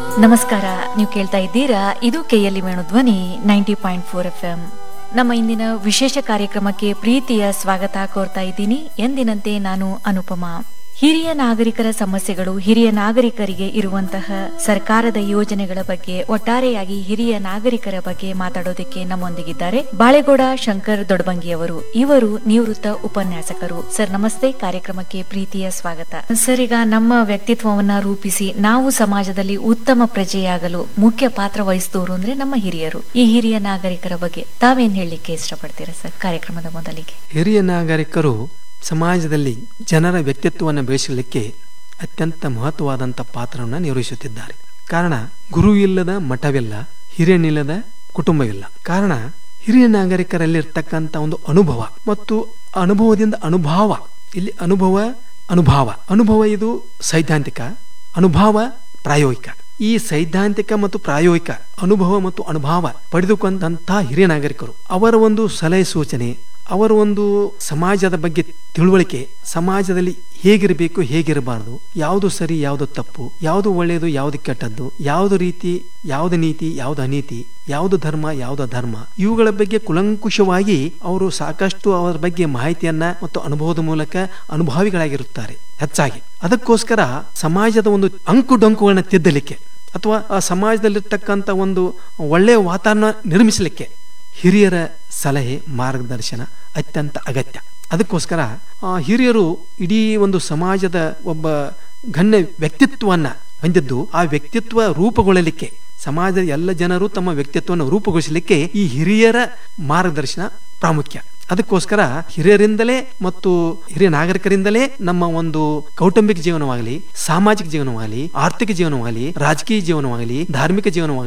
ನಮಸ್ಕಾರ ನೀವು ಕೇಳ್ತಾ ಇದ್ದೀರಾ ಇದು KLE Venu Dhwani ninety point four F M ನಮ್ಮ ಇಂದಿನ ವಿಶೇಷ ಕಾರ್ಯಕ್ರಮಕ್ಕೆ ಪ್ರೀತಿಯ ಸ್ವಾಗತ ಕೋರ್ತಾ ಇದ್ದೀನಿ ಎಂದಿನಂತೆ ನಾನು ಅನುಪಮಾ ಹಿರಿಯ ನಾಗರಿಕರ ಸಮಸ್ಯೆಗಳು ಹಿರಿಯ ನಾಗರಿಕರಿಗೆ ಇರುವಂತಹ ಸರ್ಕಾರದ ಯೋಜನೆಗಳ ಬಗ್ಗೆ ಒಟ್ಟಾರೆಯಾಗಿ ಹಿರಿಯ ನಾಗರಿಕರ ಬಗ್ಗೆ ಮಾತಾಡೋದಕ್ಕೆ ನಮ್ಮೊಂದಿಗಿದ್ದಾರೆ ಬಾಳೆಗೌಡ ಶಂಕರ್ ದೊಡ್ಬಂಗಿಯವರು ಇವರು ನಿವೃತ್ತ ಉಪನ್ಯಾಸಕರು ಸರ್ ನಮಸ್ತೆ ಕಾರ್ಯಕ್ರಮಕ್ಕೆ ಪ್ರೀತಿಯ ಸ್ವಾಗತ ಸರ್ ಈಗ ನಮ್ಮ ವ್ಯಕ್ತಿತ್ವವನ್ನ ರೂಪಿಸಿ ನಾವು ಸಮಾಜದಲ್ಲಿ ಉತ್ತಮ ಪ್ರಜೆಯಾಗಲು ಮುಖ್ಯ ಪಾತ್ರ ವಹಿಸಿದವರು ಅಂದ್ರೆ ನಮ್ಮ ಹಿರಿಯರು ಈ ಹಿರಿಯ ನಾಗರಿಕರ ಬಗ್ಗೆ ತಾವೇನ್ ಹೇಳಲಿಕ್ಕೆ ಇಷ್ಟಪಡ್ತೀರಾ ಸರ್ ಕಾರ್ಯಕ್ರಮದ ಮೊದಲಿಗೆ ಹಿರಿಯ ನಾಗರಿಕರು ಸಮಾಜದಲ್ಲಿ ಜನರ ವ್ಯಕ್ತಿತ್ವವನ್ನು ಬೆಳೆಸಲಿಕ್ಕೆ ಅತ್ಯಂತ ಮಹತ್ವವಾದಂಥ ಪಾತ್ರವನ್ನು ನಿರ್ವಹಿಸುತ್ತಿದ್ದಾರೆ ಕಾರಣ ಗುರು ಇಲ್ಲದ ಮಠವಿಲ್ಲ ಹಿರಿಯನಿಲ್ಲದ ಕುಟುಂಬವಿಲ್ಲ ಕಾರಣ ಹಿರಿಯ ನಾಗರಿಕರಲ್ಲಿರ್ತಕ್ಕಂಥ ಒಂದು ಅನುಭವ ಮತ್ತು ಅನುಭವದಿಂದ ಅನುಭವ ಇಲ್ಲಿ ಅನುಭವ ಅನುಭವ ಅನುಭವ ಇದು ಸೈದ್ಧಾಂತಿಕ ಅನುಭವ ಪ್ರಾಯೋಗಿಕ ಈ ಸೈದ್ಧಾಂತಿಕ ಮತ್ತು ಪ್ರಾಯೋಗಿಕ ಅನುಭವ ಮತ್ತು ಅನುಭವ ಪಡೆದುಕೊಂಡಂತಹ ಹಿರಿಯ ನಾಗರಿಕರು ಅವರ ಒಂದು ಸಲಹೆ ಸೂಚನೆ ಅವರ ಒಂದು ಸಮಾಜದ ಬಗ್ಗೆ ತಿಳುವಳಿಕೆ ಸಮಾಜದಲ್ಲಿ ಹೇಗಿರಬೇಕು ಹೇಗಿರಬಾರದು ಯಾವುದು ಸರಿ ಯಾವುದು ತಪ್ಪು ಯಾವುದು ಒಳ್ಳೆಯದು ಯಾವುದು ಕೆಟ್ಟದ್ದು ಯಾವುದು ರೀತಿ ಯಾವುದು ನೀತಿ ಯಾವುದು ಅನೀತಿ ಯಾವುದು ಧರ್ಮ ಯಾವುದು ಧರ್ಮ ಇವುಗಳ ಬಗ್ಗೆ ಕುಲಂಕುಷವಾಗಿ ಅವರು ಸಾಕಷ್ಟು ಅವರ ಬಗ್ಗೆ ಮಾಹಿತಿಯನ್ನ ಮತ್ತು ಅನುಭವದ ಮೂಲಕ ಅನುಭವಿಗಳಾಗಿರುತ್ತಾರೆ ಹೆಚ್ಚಾಗಿ ಅದಕ್ಕೋಸ್ಕರ ಸಮಾಜದ ಒಂದು ಅಂಕು ಡೊಂಕುಗಳನ್ನ ತಿದ್ದಲಿಕ್ಕೆ ಅಥವಾ ಆ ಸಮಾಜದಲ್ಲಿರ್ತಕ್ಕಂಥ ಒಂದು ಒಳ್ಳೆಯ ವಾತಾವರಣ ನಿರ್ಮಿಸಲಿಕ್ಕೆ ಹಿರಿಯರ ಸಲಹೆ ಮಾರ್ಗದರ್ಶನ ಅತ್ಯಂತ ಅಗತ್ಯ ಅದಕ್ಕೋಸ್ಕರ ಆ ಹಿರಿಯರು ಇಡೀ ಒಂದು ಸಮಾಜದ ಒಬ್ಬ ಗಣ್ಯ ವ್ಯಕ್ತಿತ್ವವನ್ನ ಹೊಂದಿದ್ದು ಆ ವ್ಯಕ್ತಿತ್ವ ರೂಪುಗೊಳ್ಳಲಿಕ್ಕೆ ಸಮಾಜದ ಎಲ್ಲ ಜನರು ತಮ್ಮ ವ್ಯಕ್ತಿತ್ವವನ್ನು ರೂಪುಗೊಳಿಸಲಿಕ್ಕೆ ಈ ಹಿರಿಯರ ಮಾರ್ಗದರ್ಶನ ಪ್ರಾಮುಖ್ಯ ಅದಕ್ಕೋಸ್ಕರ ಹಿರಿಯರಿಂದಲೇ ಮತ್ತು ಹಿರಿಯ ನಾಗರಿಕರಿಂದಲೇ ನಮ್ಮ ಒಂದು ಕೌಟುಂಬಿಕ ಜೀವನವಾಗಲಿ ಸಾಮಾಜಿಕ ಜೀವನವಾಗಲಿ ಆರ್ಥಿಕ ಜೀವನವಾಗಲಿ ರಾಜಕೀಯ ಜೀವನವಾಗಲಿ ಧಾರ್ಮಿಕ ಜೀವನವಾಗಲಿ